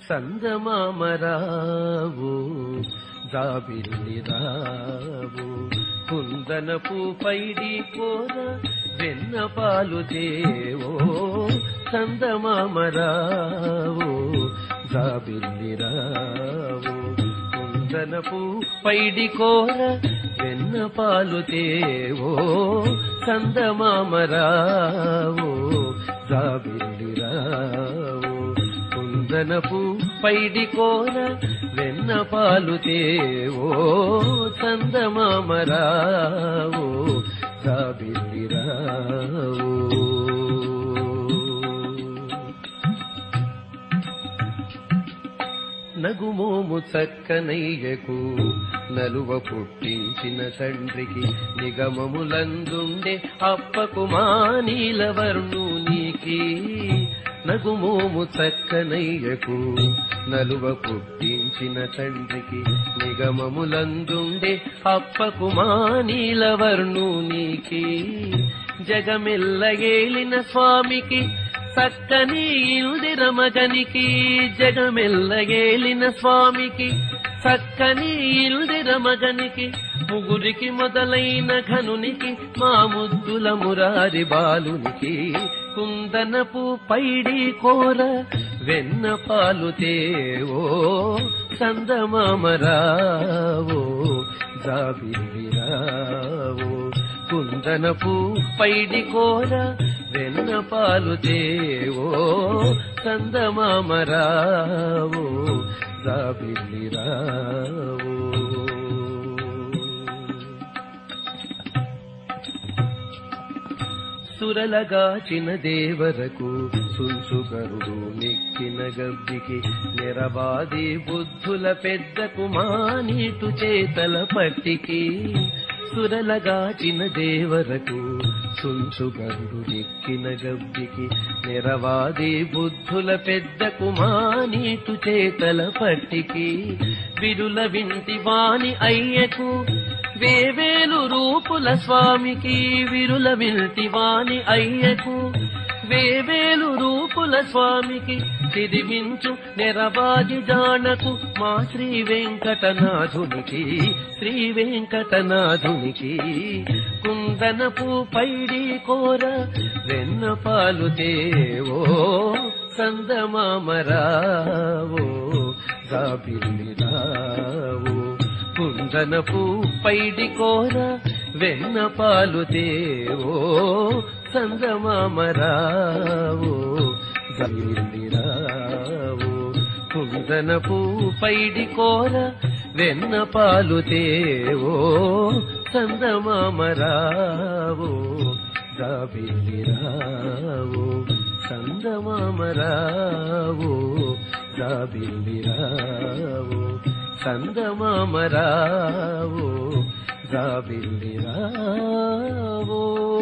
సంగమామరావు జాబిల్లిరావు కుందనపు పైడి కోర వెన్న పాలు తేవో సందమామరావు జాబిల్లిరావు కుందనపు పైడి కోర వెన్న పాలు తేవో సందమామరావు జాబిల్లిరావు కుందనపు పైడి కోర వెన్న పాలు తేవో చందమామరావు జాబిల్లిరావు నగుమోము చక్కనయ్యకు నలువ పుట్టించిన తండ్రికి నిగమములందుండే అప్పకు మానీలవర్ణునికి నగుమోము చక్కనయ్యకు నలువ పుట్టించిన తండ్రికి నిగమములందుండే అప్పకు మానీలవర్ణునికి జగమెల్ల ఏలిన స్వామికి చక్కని ఇల్దిరమగనికి జగమెల్ల ఏలిన స్వామికి చక్కని ఇల్దిరమగనికి ముగురికి మొదలైన ఘనునికి మా ముద్దుల మురారి బాలునికి కుందనపు పైడి కోర వెన్న పాలు తేవో సందమామరావో జాబిల్లిరావో కుందనపు పైడి కోర వెన్న పాలు దేవో సందమామరావో జాబిల్లిరావో సురలగాచిన దేవరకు సున్సుగరుడు నెక్కిన గబ్బికి నిరవాది బుద్ధుల పెద్దకు మానీటు చేతల పట్టికి సురలగాచిన దేవరకు సున్సుగరుడు నెక్కిన గబ్బికి నిరవాది బుద్ధుల పెద్దకు మానీటు చేతల పట్టికి విరుల వింటి వాణి అయ్యకు వేవేలు రూపుల స్వామికి విరుల వింటి వాణి అయ్యకు వేవేలు రూపుల స్వామికి తిరిమించు నెరవాది జానకు మా శ్రీ వెంకటనాథునికి శ్రీ వెంకటనాథునికి కుందనపు పైడి కోర వెన్న పాలు తేవో సందమామరావో జాబిల్లిరావో కుందనపు పైడి కోర వెన్న పాలు తేవో సందమామరావో జల్లిరావో కుందనపు పైడి కోర వెన్న పాలు తేవో సందమామరావో జాబిల్లిరావో సందమామరావో జాబిల్లిరావో సందమామరావో జాబిల్లిరావో